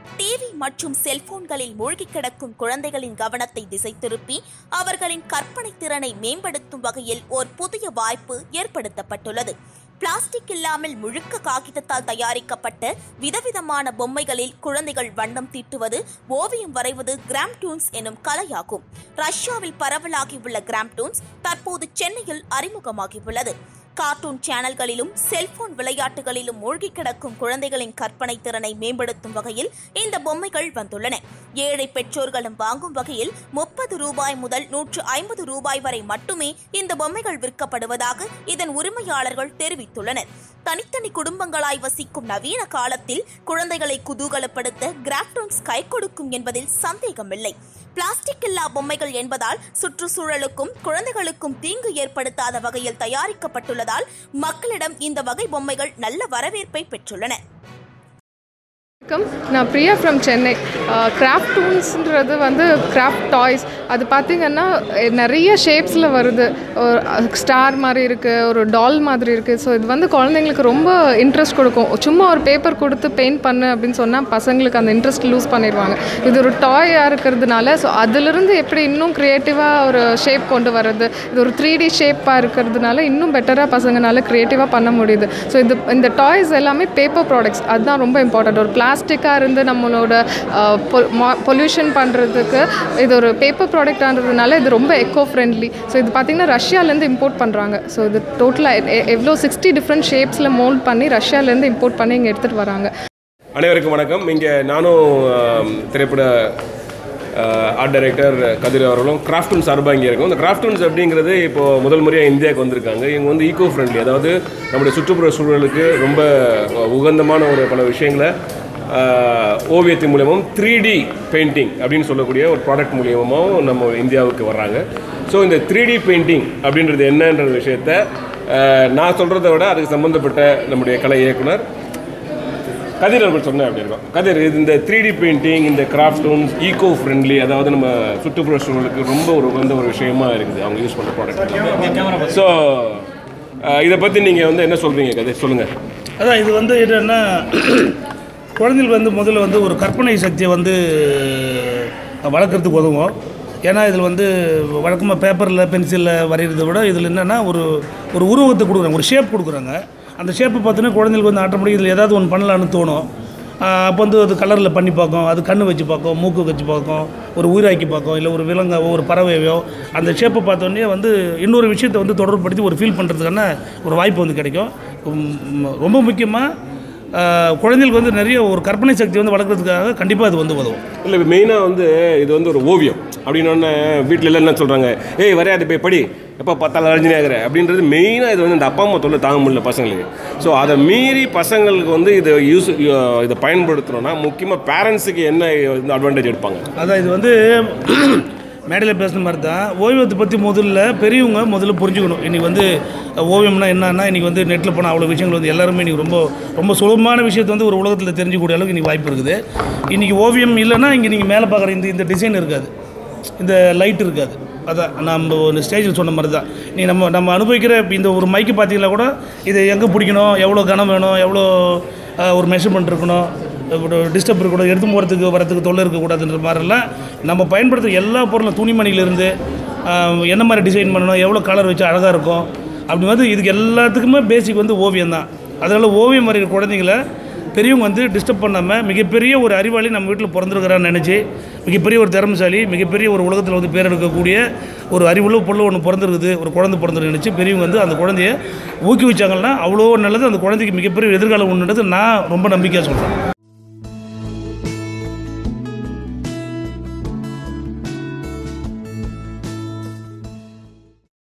TV மற்றும் செல்போன்களில் மூழ்கி கிடக்கும் குழந்தைகளின் கவனத்தை திசை திருப்பி அவர்களின் கற்பனை திறனை மேம்படுத்தும் வகையில் ஒரு புதிய வாய்ப்பு ஏற்படுத்தப்பட்டுள்ளது பிளாஸ்டிக் இல்லாமல் முழுக்க காகிதத்தால் தயாரிக்கப்பட்ட விதவிதமான பொம்மைகளில் குழந்தைகள் வண்ணம் தீட்டுவது ஓவியம் வரைவது கிராம் டூன்ஸ் எனும் கலையாகும் ரஷ்யாவில் பரவலாகியுள்ள கிராம் டூன்ஸ் தற்போது சென்னையில் அறிமுகமாகியுள்ளது கார்ட்டூன் சேனல்களிலும் செல்போன் விளையாட்டுகளிலும் மூழ்கி கிடக்கும் குழந்தைகளின் கற்பனை திறனை மேம்படுத்தும் வகையில் இந்த பொம்மைகள் வந்துள்ளன ஏழை பெற்றோர்களும் வாங்கும் வகையில் முப்பது ரூபாய் முதல் நூற்று ஐம்பது ரூபாய் வரை மட்டுமே இந்த பொம்மைகள் விற்கப்படுவதாக இதன் உரிமையாளர்கள் தெரிவித்துள்ளனர் தனித்தனி குடும்பங்களாய் வசிக்கும் நவீன காலத்தில் குழந்தைகளை குதூகலப்படுத்த கிராஃப்டோன்ஸ் கை கொடுக்கும் என்பதில் சந்தேகமில்லை பிளாஸ்டிக் இல்லா பொம்மைகள் என்பதால் சுற்றுச்சூழலுக்கும் குழந்தைகளுக்கும் தீங்கு ஏற்படுத்தாத வகையில் தயாரிக்கப்பட்டுள்ளதால் மக்களிடம் இந்த வகை பொம்மைகள் நல்ல வரவேற்பை பெற்றுள்ளன வணக்கம் நான் பிரியா ஃப்ரம் சென்னை கிராஃப்ட் டூல்ஸ்ன்றது வந்து கிராஃப்ட் டாய்ஸ் அது பார்த்திங்கன்னா அஹ், நிறைய ஷேப்ஸில் வருது ஒரு ஸ்டார் மாதிரி இருக்குது ஒரு டால் மாதிரி இருக்குது ஸோ இது வந்து குழந்தைங்களுக்கு ரொம்ப இன்ட்ரெஸ்ட் கொடுக்கும் சும்மா ஒரு பேப்பர் கொடுத்து பெயிண்ட் பண்ணு அப்படின்னு சொன்னால் பசங்களுக்கு அந்த இன்ட்ரெஸ்ட் லூஸ் பண்ணிடுவாங்க இது ஒரு டாயாக இருக்கிறதுனால ஸோ அதிலிருந்து எப்படி இன்னும் க்ரியேட்டிவாக ஒரு ஷேப் கொண்டு வர்றது இது ஒரு த்ரீ டி ஷேப்பாக இருக்கிறதுனால இன்னும் பெட்டராக பசங்கனால க்ரியேட்டிவாக பண்ண முடியுது ஸோ இது இந்த டாய்ஸ் எல்லாமே பேப்பர் ப்ராடக்ட்ஸ் அதுதான் ரொம்ப இம்பார்ட்டன்ட் ஒரு பிளாஸ்டிக்காக இருந்து நம்மளோட பொல்யூஷன் பண்ணுறதுக்கு இது ஒரு பேப்பர் ப்ராடக்டான்றதுனால இது ரொம்ப எக்கோ ஃப்ரெண்ட்லி ஸோ இது பார்த்திங்கன்னா ரஷ்யாலேருந்து இம்போர்ட் பண்ணுறாங்க ஸோ இது டோட்டலாக எவ்வளோ சிக்ஸ்டி டிஃப்ரெண்ட் ஷேப்ஸில் மோல்ட் பண்ணி ரஷ்யாலேருந்து இம்போர்ட் பண்ணி இங்கே எடுத்துகிட்டு வராங்க அனைவருக்கும் வணக்கம் இங்கே நானும் ஆம், திரைப்பட ஆர்ட் டைரக்டர் கதிர் அவர்களும் கிராஃப்டூன் சார்பாக இங்கே இருக்கோம் இந்த கிராஃப்டூன்ஸ் அப்படிங்கிறது இப்போது முதல் முறையாக இந்தியாவுக்கு வந்திருக்காங்க இவங்க வந்து ஈகோ ஃப்ரெண்ட்லி அதாவது நம்முடைய சுற்றுப்புற சூழலுக்கு ரொம்ப உகந்தமான ஒரு பல விஷயங்களை ஆஹ், ஓவியத்தின் மூலியமும் த்ரீ டி பெயிண்டிங் அப்படின்னு சொல்லக்கூடிய ஒரு ப்ராடக்ட் மூலியமாகவும் நம்ம இந்தியாவுக்கு வர்றாங்க ஸோ இந்த த்ரீ டி பெயிண்டிங் அப்படின்றது என்னன்ற விஷயத்த ஆஹ், நான் சொல்கிறத விட அதுக்கு சம்மந்தப்பட்ட நம்முடைய கலை இயக்குனர் கதிர் அவர்கள் சொன்னேன் அப்படி இருக்கும் கதிர் இது இந்த த்ரீ டி பெயிண்டிங் இந்த கிராஃப்ட் ஸ்டோன்ஸ் ஈகோ ஃப்ரெண்ட்லி அதாவது நம்ம சுற்றுப்புற சூழலுக்கு ரொம்ப ஒரு உகந்த ஒரு விஷயமா இருக்குது அவங்க யூஸ் பண்ணுற ப்ராடக்ட் ஸோ இதை பற்றி நீங்கள் வந்து என்ன சொல்கிறீங்க கதிர் சொல்லுங்கள் அதான் இது வந்து என்னென்னா குழந்தைகளுக்கு வந்து முதல்ல வந்து ஒரு கற்பனை சக்தியை வந்து வளர்க்குறதுக்கு உதவும் ஏன்னா இதில் வந்து வழக்கமாக பேப்பரில் பென்சிலில் வரைகிறத விட இதில் என்னென்னா ஒரு ஒரு உருவத்தை கொடுக்குறாங்க ஒரு ஷேப் கொடுக்குறாங்க அந்த ஷேப்பை பார்த்தோன்னா குழந்தைகளுக்கு வந்து ஆட்டோமேட்டிக் இதில் ஏதாவது ஒன்று பண்ணலான்னு தோணும் அப்போ வந்து அது கலரில் பண்ணி பார்க்கும் அது கண்ணு வச்சு பார்க்கும் மூக்கு வச்சு பார்க்கும் ஒரு உயிராக்கி பார்க்கும் இல்லை ஒரு விலங்காவோ ஒரு பறவையோ அந்த ஷேப்பை பார்த்தோன்னே வந்து இன்னொரு விஷயத்தை வந்து தொடர்புபடுத்தி ஒரு ஃபீல் பண்ணுறதுக்கான ஒரு வாய்ப்பு வந்து கிடைக்கும் உம், ரொம்ப முக்கியமாக குழந்தைகளுக்கு வந்து நிறைய ஒரு கற்பனை சக்தி வந்து வளர்க்குறதுக்காக கண்டிப்பாக இது வந்து உதவும் இல்லை மெயினாக வந்து இது வந்து ஒரு ஓவியம் அப்படின்னு வீட்டில் எல்லாம் என்ன சொல்கிறாங்க ஏய் வரையாது போய் படி எப்போ பார்த்தாலும் ரஜினி ஆகிற அப்படின்றது மெயினாக இது வந்து இந்த அப்பா அம்மா தொல்லை தாங்க முடியல பசங்களுக்கு ஸோ அதை மீறி பசங்களுக்கு வந்து இதை யூஸ் இதை பயன்படுத்தணும்னா முக்கியமாக பேரண்ட்ஸுக்கு என்ன அட்வான்டேஜ் எடுப்பாங்க அதான் இது வந்து மேடையில் பேசுன மாதிரி தான் ஓவியத்தை பற்றி முதல்ல பெரியவங்க முதல்ல புரிஞ்சுக்கணும் இன்றைக்கி வந்து ஓவியம்னா என்னன்னா இன்றைக்கி வந்து நெட்டில் போனால் அவ்வளோ விஷயங்கள் வந்து எல்லாருமே இன்றைக்கி ரொம்ப ரொம்ப சுலபமான விஷயத்தை வந்து ஒரு உலகத்தில் தெரிஞ்சுக்கூடிய அளவுக்கு இன்றைக்கி வாய்ப்பு இருக்குது இன்றைக்கி ஓவியம் இல்லைன்னா இங்கே நீங்கள் மேலே பார்க்குற இந்த இந்த டிசைன் இருக்காது இந்த லைட் இருக்காது அதான் நம்ம ஒரு ஸ்டேஜில் சொன்ன மாதிரி தான் நீ நம்ம நம்ம அனுபவிக்கிற இந்த ஒரு மைக்கு பார்த்தீங்கன்னா கூட இதை எங்கே பிடிக்கணும் எவ்வளோ கனம் வேணும் எவ்வளோ அஹ், ஒரு மெஷர்மெண்ட் இருக்கணும் டிஸ்டர்ப் இருக்கக்கூடாது எடுத்து போகிறதுக்கு வரதுக்கு தொல்லை இருக்கக்கூடாதுன்ற மாதிரிலாம் நம்ம பயன்படுத்துகிற எல்லா பொருளும் துணிமணியிலேருந்து என்ன மாதிரி டிசைன் பண்ணணும் எவ்வளோ கலர் வச்சு அழகாக இருக்கும் அப்படி வந்து இதுக்கு எல்லாத்துக்குமே பேசிக் வந்து ஓவியம் தான் அதனால் ஓவியம் வரைகிற குழந்தைங்கள பெரியவங்க வந்து டிஸ்டர்ப் பண்ணாமல் மிகப்பெரிய ஒரு அறிவாளி நம்ம வீட்டில் பிறந்திருக்கிறான்னு நினச்சி மிகப்பெரிய ஒரு திறமைசாலி மிகப்பெரிய ஒரு உலகத்தில் வந்து பேர் எடுக்கக்கூடிய ஒரு அறிவுள்ள பொருள் ஒன்று பிறந்திருக்குது ஒரு குழந்தை பிறந்திருக்கு நினச்சி பெரியவங்க வந்து அந்த குழந்தைய ஊக்குவிச்சாங்கன்னா அவ்வளோ நல்லது அந்த குழந்தைக்கு மிகப்பெரிய எதிர்காலம் ஒன்றுன்றது நான் ரொம்ப நம்பிக்கையாக சொல்கிறேன்